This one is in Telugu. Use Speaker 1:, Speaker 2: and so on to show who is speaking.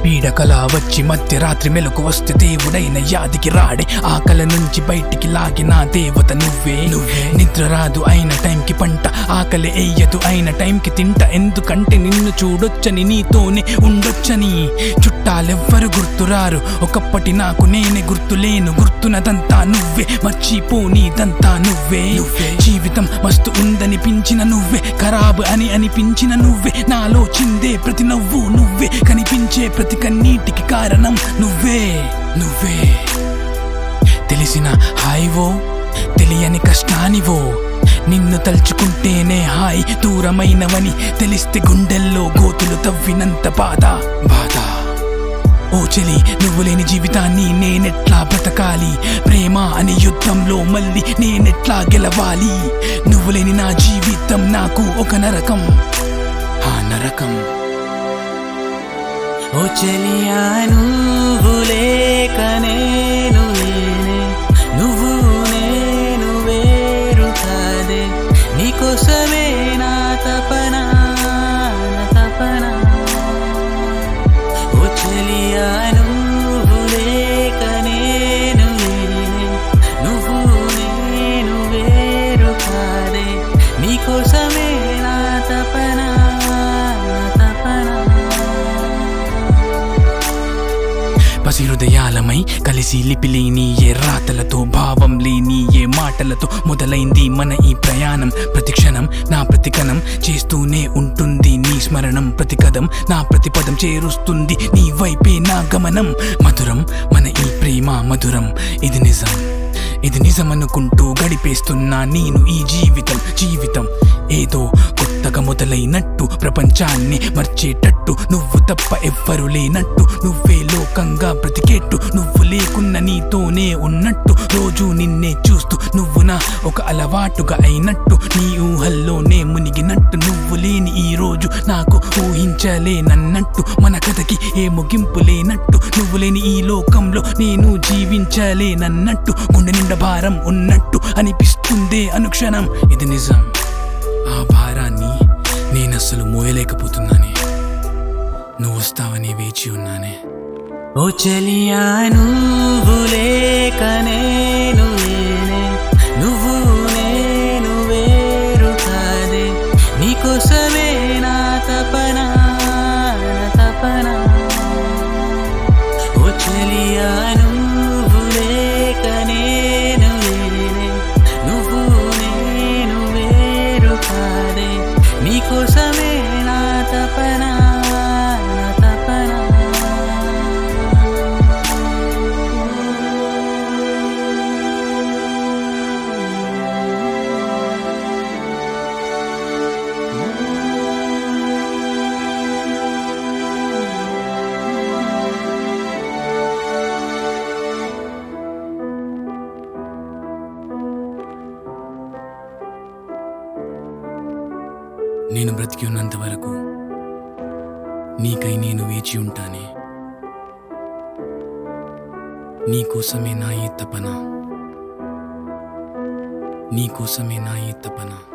Speaker 1: పీడకలా వచ్చి మధ్యరాత్రి మెలకు వస్తే దేవుడైన యాదికి రాడే ఆకల నుంచి బయటికి లాగిన దేవత నువ్వే నువ్వే నిద్ర రాదు అయిన టైంకి పంట ఆకలి ఎయ్యదు అయిన టైంకి తింట ఎందుకంటే నిన్ను చూడొచ్చని నీతోనే ఉండొచ్చని చుట్టాలెవ్వరు గుర్తురారు ఒకప్పటి నాకు నేనే గుర్తులేను గుర్తునదంతా నువ్వే మర్చిపోనీదంతా నువ్వే నువ్వే జీవితం మస్తు ఉందనిపించిన నువ్వే ఖరాబు అని అనిపించిన నువ్వే నాలో చిందే ప్రతి నవ్వు నువ్వే కనిపించే ప్రతి కన్నీటికి కారణం నువ్వే నువ్వే తెలిసిన హాయివో తెలియని కష్టానివో నిన్ను తలుచుకుంటేనే హాయ్ దూరమైనవని తెలిస్తే గుండెల్లో గోతులు తవ్వినంత బాధ బాధ ఓ చెలి నువ్వు లేని జీవితాన్ని నేనెట్లా బ్రతకాలి ప్రేమ అనే యుద్ధంలో మళ్ళీ నేనెట్లా గెలవాలి నువ్వు లేని నా జీవితం నాకు ఒక నరకం ఆ నరకం
Speaker 2: ఓ చెలియా నువ్వు లేక నేను లేనే నువ్వు నేను వేరు కాదే నీకోసమే నా తపన నా తపన ఓ చెలియా నువ్వు లేక నేను లేనే నువ్వు నేను వేరు కాదే నీకోసమే నా తపన నా తపన
Speaker 1: పసి హృదయాలమై కలిసి లిపిలేని ఏ రాతలతో భావం లేని ఏ మాటలతో మొదలైంది మన ఈ ప్రయాణం ప్రతి క్షణం నా ప్రతి కణం చేస్తూనే ఉంటుంది నీ స్మరణం ప్రతి కదం నా ప్రతి పదం చేరుస్తుంది నీ వైపే నా గమనం మధురం మన ఈ ప్రేమ మధురం ఇది నిజం ఇది నిజమనుకుంటూ గడిపేస్తున్నా నేను ఈ జీవితం జీవితం ఏదో కొత్తగా మొదలైనట్టు ప్రపంచాన్ని మర్చేటట్టు నువ్వు తప్ప ఎవ్వరు లేనట్టు నువ్వే లోకంగా బ్రతికేట్టు నువ్వు లేకున్న నీతోనే ఉన్నట్టు రోజు నిన్నే చూస్తూ నువ్వు నా ఒక అలవాటుగా అయినట్టు నీ ఊహల్లోనే మునిగినట్టు నువ్వు లేని ఈ రోజు నాకు ఊహించలేనన్నట్టు మన కథకి ఏ ముగింపు లేనట్టు నువ్వు లేని ఈ లోకంలో నేను జీవించలేనన్నట్టు గుండె నిండా భారం ఉన్నట్టు అనిపిస్తుందే అనుక్షణం ఇది నిజం ఆ భారాన్ని నేనస్సలు మోయలేకపోతున్నానే నువ్వు వస్తావని వేచి ఉన్నానే
Speaker 2: ఓ చెలియా నువ్వు లేక నేను లేనే నువ్వు నేను వేరు కాదే నీకోసమే నా తపన నా తపన ఓ చెలియా నువ్వు లేక నేను లేనే నువ్వు నేను వేరు కాదే నీకోసమే నా తపన నా తపన
Speaker 1: నేను బ్రతికి ఉన్నంత వరకు నీకై నేను వేచి ఉంటానే నీకోసమే నా ఈ తపన నీకోసమే నా ఈ తపన